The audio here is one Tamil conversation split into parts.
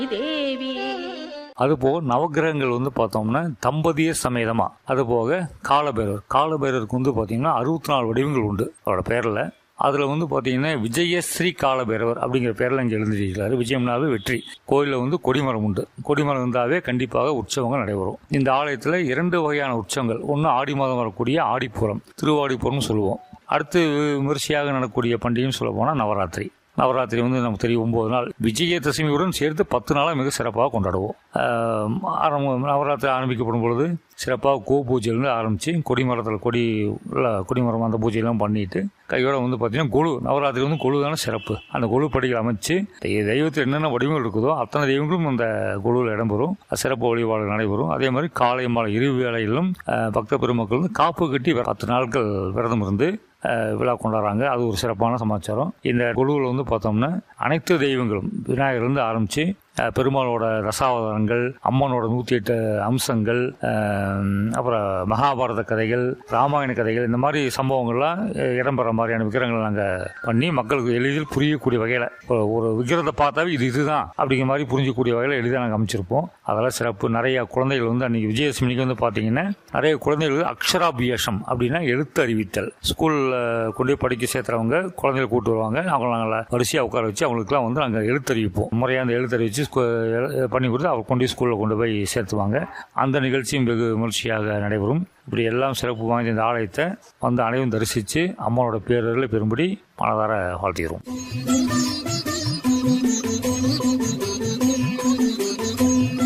தேவி அதுபோக நவக்கிரகங்கள் வந்து பார்த்தோம்னா தம்பதிய சமேதமா அதுபோக காலபைரவர் காலபைரவருக்கு வந்து பார்த்தீங்கன்னா அறுபத்தி நாலு வடிவங்கள் உண்டு அவரோட பேரில் அதில் வந்து பார்த்தீங்கன்னா விஜயஸ்ரீ காலபைரவர் அப்படிங்கிற பேரில் இங்கே எழுந்திருக்கிறாரு விஜயம்னாவே வெற்றி கோயிலில் வந்து கொடிமரம் உண்டு கொடிமரம் இருந்தாவே கண்டிப்பாக உற்சவங்கள் நடைபெறும் இந்த ஆலயத்தில் இரண்டு வகையான உற்சவங்கள் ஒன்று ஆடி மாதம் வரக்கூடிய ஆடிப்பூரம் திருவாடிப்பூரம்னு சொல்லுவோம் அடுத்து விமரிசையாக நடக்கக்கூடிய பண்டிகைன்னு சொல்ல போனால் நவராத்திரி நவராத்திரி வந்து நமக்கு தெரியும் ஒன்பது நாள் விஜயதசமியுடன் சேர்த்து பத்து நாளாக மிக சிறப்பாக கொண்டாடுவோம் ஆஹ் ஆரம்ப நவராத்திரி ஆரம்பிக்கப்படும் பொழுது சிறப்பாக கோ பூஜையிலேருந்து ஆரம்பித்து கொடிமரத்தில் கொடி உள்ள கொடிமரம் அந்த பூஜையெல்லாம் பண்ணிட்டு கையோட வந்து பார்த்தீங்கன்னா கொழு நவராத்திரி வந்து கொழு தானே சிறப்பு அந்த கொழு படிகள் அமைச்சு தெய்- தெய்வத்தில் என்னென்ன வடிவங்கள் இருக்குதோ அத்தனை தெய்வங்களும் அந்த கொழுவில் இடம்பெறும் சிறப்பு வழிபாடு நடைபெறும் அதே மாதிரி காலை மாலை இரு வேளையிலும் ஆஹ் பக்த பெருமக்கள் வந்து காப்பு கட்டி பத்து நாட்கள் விரதம் இருந்து அஹ் விழா கொண்டாடுறாங்க அது ஒரு சிறப்பான சமாச்சாரம் இந்த குழுவில் வந்து பார்த்தோம்னா அனைத்து தெய்வங்களும் விநாயகர்லேருந்து ஆரம்பித்து பெருமாளோட ரசாவதாரங்கள் அம்மனோட நூற்றி எட்டு அம்சங்கள் அஹ் அப்புறம் மகாபாரத கதைகள் ராமாயண கதைகள் இந்த மாதிரி சம்பவங்கள்லாம் அஹ் இடம்பெற மாதிரியான விக்கிரங்களை நாங்கள் பண்ணி மக்களுக்கு எளிதில் புரியக்கூடிய வகையில் ஒரு விக்கிரத்தை பார்த்தாவே இது இதுதான் அப்படிங்கிற மாதிரி புரிஞ்சக்கூடிய வகையில் எளிதாக நாங்கள் அமைச்சிருப்போம் அதெல்லாம் சிறப்பு நிறைய குழந்தைகள் வந்து அன்றைக்கி விஜயதசமிக்கு வந்து பார்த்தீங்கன்னா நிறைய குழந்தைகள் அக்ஷராபியாசம் அப்படின்னா எழுத்து அறிவித்தல் ஸ்கூலில் கொண்டு போய் படிக்க சேர்த்துறவங்க குழந்தைகளை கூட்டு வருவாங்க அவங்கள நாங்கள் வரிசையாக உட்கார வச்சு அவங்களுக்குலாம் வந்து நாங்கள் எழுத்தறிவிப்போம் முறையாக அந்த எழுத்தறிவிச்சு ஸ்கூ- எ- பண்ணி கொடுத்து அவங்க கொண்டு போய் ஸ்கூலில் கொண்டு போய் சேர்த்துவாங்க அந்த நிகழ்ச்சியும் வெகு விமர்சையாக நடைபெறும் இப்படி எல்லாம் சிறப்பு வாய்ந்த இந்த ஆலயத்தை வந்து அனைவரும் தரிசித்து அம்மாவோட பேரர்களை பெறும்படி மனதார வாழ்த்துகிறோம்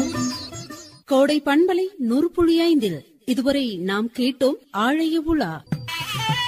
கோடை பண்பலை நூறு புள்ளி ஐந்தில் இதுவரை நாம் கேட்டோம் ஆழைய உலா